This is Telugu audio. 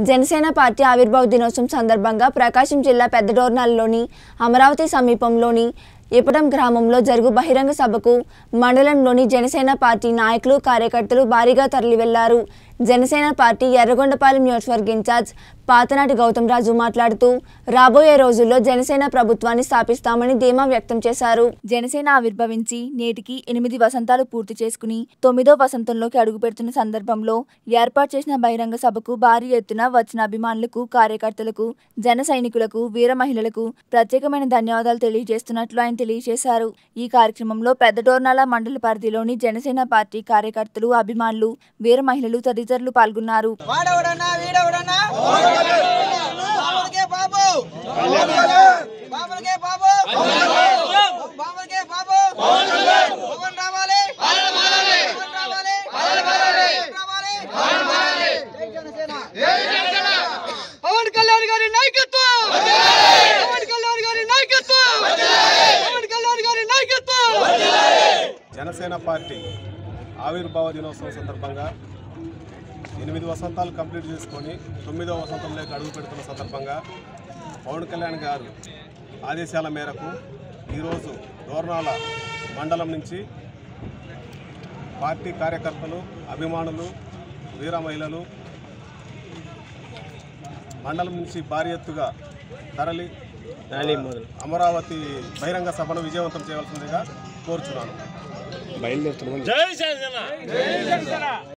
జనసేన పార్టీ ఆవిర్భావ దినోత్సవం సందర్భంగా ప్రకాశం జిల్లా పెద్దడోర్నాల్లోని అమరావతి సమీపంలోని ఇపటం గ్రామంలో జరుగు బహిరంగ సభకు మండలంలోని జనసేన పార్టీ నాయకులు కార్యకర్తలు భారీగా తరలి వెళ్లారు జనసేన పార్టీ ఎర్రగొండపాలెం నియోజకవర్గ ఇన్ఛార్జ్ పాతనాటి గౌతమ్ రాజు మాట్లాడుతూ రాబోయే రోజుల్లో జనసేన ప్రభుత్వాన్ని స్థాపిస్తామని ధీమా వ్యక్తం చేశారు జనసేన ఆవిర్భవించి నేటికి ఎనిమిది వసంతాలు పూర్తి చేసుకుని తొమ్మిదో వసంతంలోకి అడుగుపెడుతున్న సందర్భంలో ఏర్పాటు చేసిన బహిరంగ సభకు భారీ ఎత్తున వచ్చిన అభిమానులకు కార్యకర్తలకు జన సైనికులకు వీర మహిళలకు ప్రత్యేకమైన ధన్యవాదాలు తెలియజేస్తున్నట్లు ఆయన తెలియజేశారు ఈ కార్యక్రమంలో పెద్దటోర్నాల మండల పరిధిలోని జనసేన పార్టీ కార్యకర్తలు అభిమానులు వీర మహిళలు తదితరులు పాల్గొన్నారు వాడెవడన్నా వీడెవడన్నా బాబులకే బాబు బాబులకే బాబు బాబులకే బాబు పవన్ రావాలి పవన్ రావాలి పవన్ రావాలి జై జనసేన పవన్ కళ్యాణ్ గారి నాయకత్వం పవన్ కళ్యాణ్ గారి నాయకత్వం పవన్ కళ్యాణ్ గారి నాయకత్వం జనసేన పార్టీ ఆవిర్భావ దినోత్సవం సందర్భంగా ఎనిమిది వసంతాలు కంప్లీట్ చేసుకొని తొమ్మిదవ వసంతంలోకి అడుగు పెడుతున్న సందర్భంగా పవన్ కళ్యాణ్ గారు ఆదేశాల మేరకు ఈరోజు దోర్నాల మండలం నుంచి పార్టీ కార్యకర్తలు అభిమానులు వీర మహిళలు మండలం నుంచి భారీ ఎత్తుగా తరలి అమరావతి బహిరంగ సభను విజయవంతం చేయవలసిందిగా కోరుచున్నాను